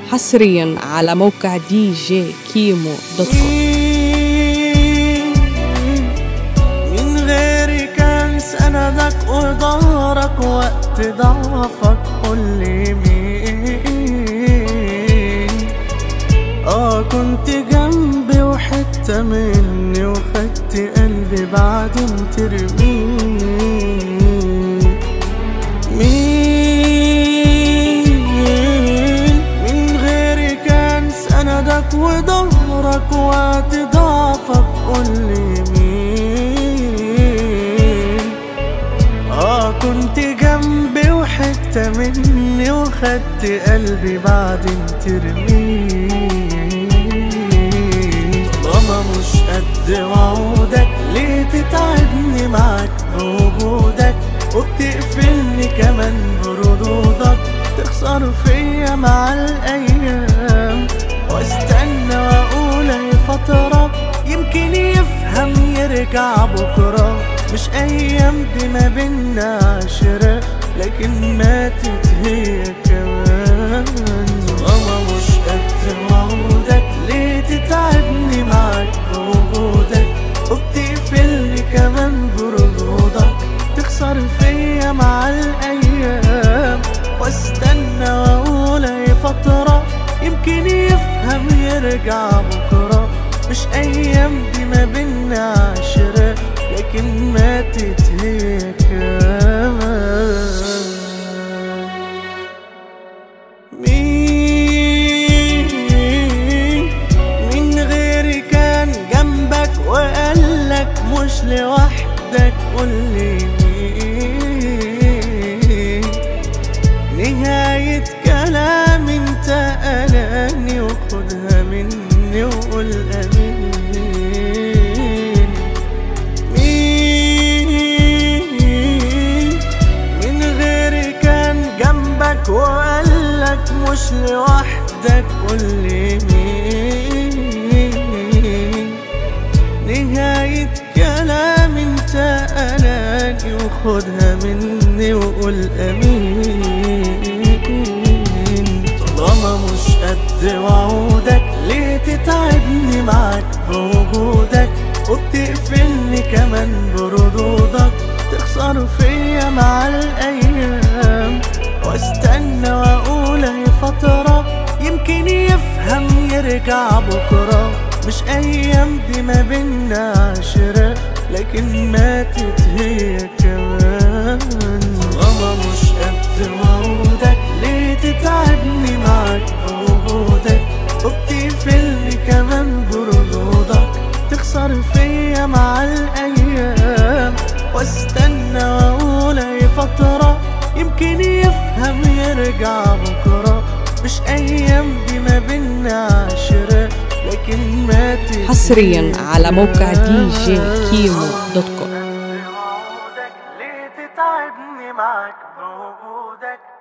حصريا على موقع دي جي كيمو دوت كوم من غيري كان سندك وظهرك وقت ضعفك قول لي مين اه كنت جنبي وحتة مني وخدت قلبي بعدين ترميه مين من غيري كان سندك وظهرك وقت ضعفك قول لي مين اه كنت جنبي وحتة مني وخدت قلبي بعدين ترميه طالما مش قد وعودك ليه تتعبني معاك بوجودك وبتقفلني كمان بردودك تخسر فيا مع الايام واستنى واقول اهي فترة يمكن يفهم يرجع بكرة مش ايام دي ما بينا عشرة لكن ماتت هي كمان طالما مش قد وعودك ليه تتعبني معاك بوجودك وبتقفلني كمان بردودك تخسر فيا مع الايام واستنى واقول اهي فترة يمكن يفهم يرجع بكرة مش ايام دي ما بينا عشرة لكن ماتت هي كمان مين من غيري كان جنبك وقالك مش لوحدك قولي مين نهاية كلام انت قلقني وخدها مني وقول امين مين من غيري كان جنبك وقالك مش لوحدك قولي مين نهاية كلام انت قلقني وخدها مني وقول امين طالما مش قد وعودك ليه تتعبني معاك بوجودك وبتقفلني كمان بردودك تخسر فيا مع الايام واستنى واقول اهي فترة يمكن يفهم يرجع بكرة مش ايام دي ما بينا عشرة لكن ماتت هي كمان طالما مش قد وعودك ليه تتعبني معاك بوجودك وبتقفلني كمان بردودك تخسر فيا مع الايام واستنى واقول اهي فترة يمكن يفهم يرجع بكرة مش ايام دي ما بينا عشرة لكن ماتت حصريا على موقع دي جي كيمو دوت كوم وعودك ليه تتعبني معاك بوجودك